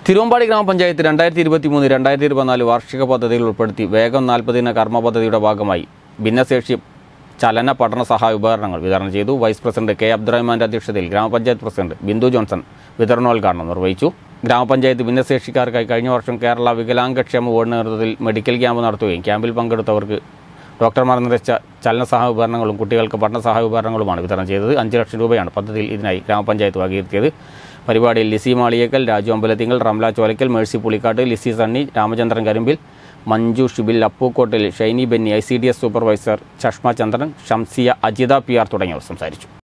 തിരുവമ്പാടി ഗ്രാമപഞ്ചായത്ത് രണ്ടായിരത്തി ഇരുപത്തി മൂന്ന് രണ്ടായിരത്തി ഇരുപത്തിനാല് വാർഷിക പദ്ധതിയിൽ ഉൾപ്പെടുത്തി വേഗം നാൽപ്പതിന കർമ്മ പദ്ധതിയുടെ ഭാഗമായി ഭിന്നശേഷി ചലന പഠന സഹായ ഉപകരണങ്ങൾ വിതരണം ചെയ്തു വൈസ് പ്രസിഡന്റ് കെ അബ്ദുറഹ്മാന്റെ അധ്യക്ഷതയിൽ ഗ്രാമപഞ്ചായത്ത് പ്രസിഡന്റ് ബിന്ദു ജോൺസൺ വിതരണോദ്ഘാടനം നിർവഹിച്ചു ഗ്രാമപഞ്ചായത്ത് ഭിന്നശേഷിക്കാർക്കായി കഴിഞ്ഞ വർഷം കേരള വികലാംഗക്ഷേമ ബോർഡിന്റെ നേതൃത്വത്തിൽ മെഡിക്കൽ ക്യാമ്പ് നടത്തുകയും ക്യാമ്പിൽ പങ്കെടുത്തവർക്ക് ഡോക്ടർമാർ നിർദ്ദേശിച്ച ചലന സഹായ ഉപകരണങ്ങളും കുട്ടികൾക്ക് പഠന സഹായ ഉപകരണങ്ങളുമാണ് വിതരണം ചെയ്തത് അഞ്ച് ലക്ഷം രൂപയാണ് പദ്ധതിയിൽ ഇതിനായി ഗ്രാമപഞ്ചായത്ത് വകയിരുത്തിയത് പരിപാടിയിൽ Lissy Maliyekkal Raju Ambalathinkal Ramla Cholakkal Mercy Pulikkattu Lissy Sunny Ramachandran Karimpil Manju Shibil Appukottil Shiny Benny I C D S supervisor Chashma Chandran Shamsiya Ajitha P R തുടങ്ങിയവർ സംസാരിച്ചു